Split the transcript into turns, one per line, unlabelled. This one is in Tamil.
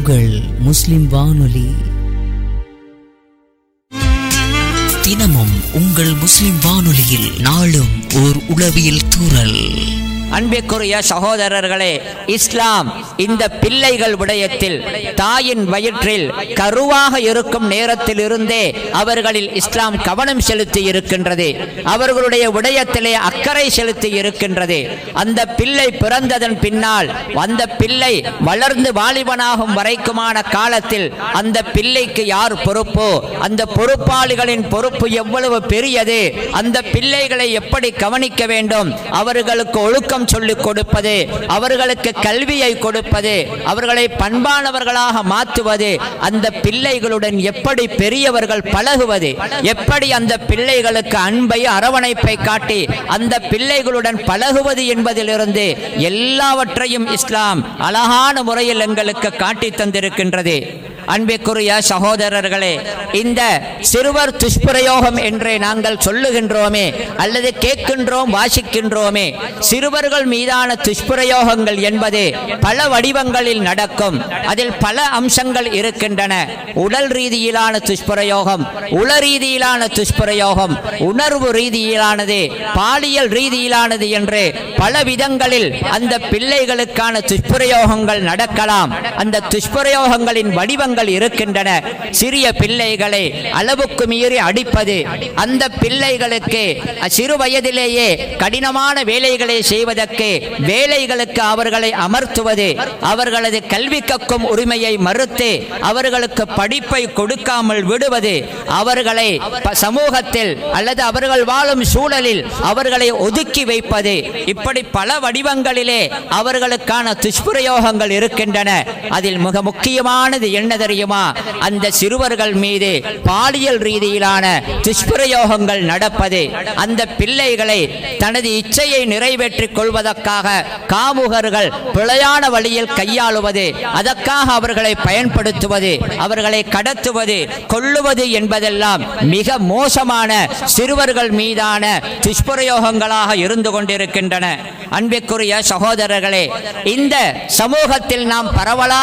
உங்கள் முஸ்லிம் வானொலி தினமும் உங்கள் முஸ்லிம் வானொலியில் நாளும் ஓர் உளவியல் தூறல்
அன்பிற்குரிய சகோதரர்களே இஸ்லாம் இந்த பிள்ளைகள் விடயத்தில் தாயின் வயிற்றில் கருவாக இருக்கும் நேரத்தில் இருந்தே அவர்களில் இஸ்லாம் கவனம் செலுத்தி இருக்கின்றது அவர்களுடைய விடயத்திலே அக்கறை செலுத்தி இருக்கின்றது அந்த பிள்ளை பிறந்ததன் பின்னால் அந்த பிள்ளை வளர்ந்து வாலிபனாகும் வரைக்குமான காலத்தில் அந்த பிள்ளைக்கு யார் பொறுப்போ அந்த பொறுப்பாளிகளின் பொறுப்பு எவ்வளவு பெரியது அந்த பிள்ளைகளை எப்படி கவனிக்க வேண்டும் அவர்களுக்கு ஒழுக்கம் சொல்லிக் கொடுப்பது அவர்களுக்கு கல்வியை கொடுப்பது அவர்களை பண்பானவர்களாக மாற்றுவது அந்த பிள்ளைகளுடன் எப்படி பெரியவர்கள் பழகுவது எப்படி அந்த பிள்ளைகளுக்கு அன்பை அரவணைப்பை காட்டி அந்த பிள்ளைகளுடன் பழகுவது என்பதிலிருந்து எல்லாவற்றையும் இஸ்லாம் அழகான முறையில் எங்களுக்கு காட்டி தந்திருக்கின்றது அன்பிற்குரிய சகோதரர்களே இந்த சிறுவர் துஷ்பிரயோகம் என்று நாங்கள் சொல்லுகின்றோமே அல்லது கேட்கின்றோம் வாசிக்கின்றோமே சிறுவர்கள் மீதான துஷ்பிரயோகங்கள் என்பது பல வடிவங்களில் நடக்கும் அதில் பல அம்சங்கள் இருக்கின்றன உடல் ரீதியிலான துஷ்பிரயோகம் உள ரீதியிலான துஷ்பிரயோகம் உணர்வு ரீதியிலானது பாலியல் ரீதியிலானது என்று பல விதங்களில் அந்த பிள்ளைகளுக்கான துஷ்பிரயோகங்கள் நடக்கலாம் அந்த துஷ்பிரயோகங்களின் வடிவங்கள் இருக்கின்றன சிறிய பிள்ளைகளை அளவுக்கு மீறி அடிப்பது அந்த பிள்ளைகளுக்கு சிறு வயதிலேயே கடினமான வேலைகளை செய்வதற்கு வேலைகளுக்கு அவர்களை அமர்த்துவது அவர்களது கல்வி கற்கும் உரிமையை மறுத்து அவர்களுக்கு படிப்பை கொடுக்காமல் விடுவது அவர்களை ப- சமூகத்தில் அல்லது அவர்கள் வாழும் சூழலில் அவர்களை ஒதுக்கி வைப்பது இப்படி பல வடிவங்களிலே அவர்களுக்கான துஷ்பிரயோகங்கள் இருக்கின்றன அதில் மிக முக்கியமானது என்ன தெரியுமா அந்த சிறுவர்கள் மீது பாலியல் ரீதியிலான துஷ்பிரயோகங்கள் நடப்பது அந்த பிள்ளைகளை தனது இச்சையை நிறைவேற்றிக் கொள்வதற்காக காமுகர்கள் பிழையான வழியில் கையாளுவது அதற்காக அவர்களை பயன்படுத்துவது அவர்களை கடத்துவது கொல்லுவது என்பதெல்லாம் மிக மோசமான சிறுவர்கள் மீதான துஷ்பிரயோகங்களாக இருந்து கொண்டிருக்கின்றன அன்பிற்குரிய சகோதரர்களே இந்த சமூகத்தில் நாம் பரவலாக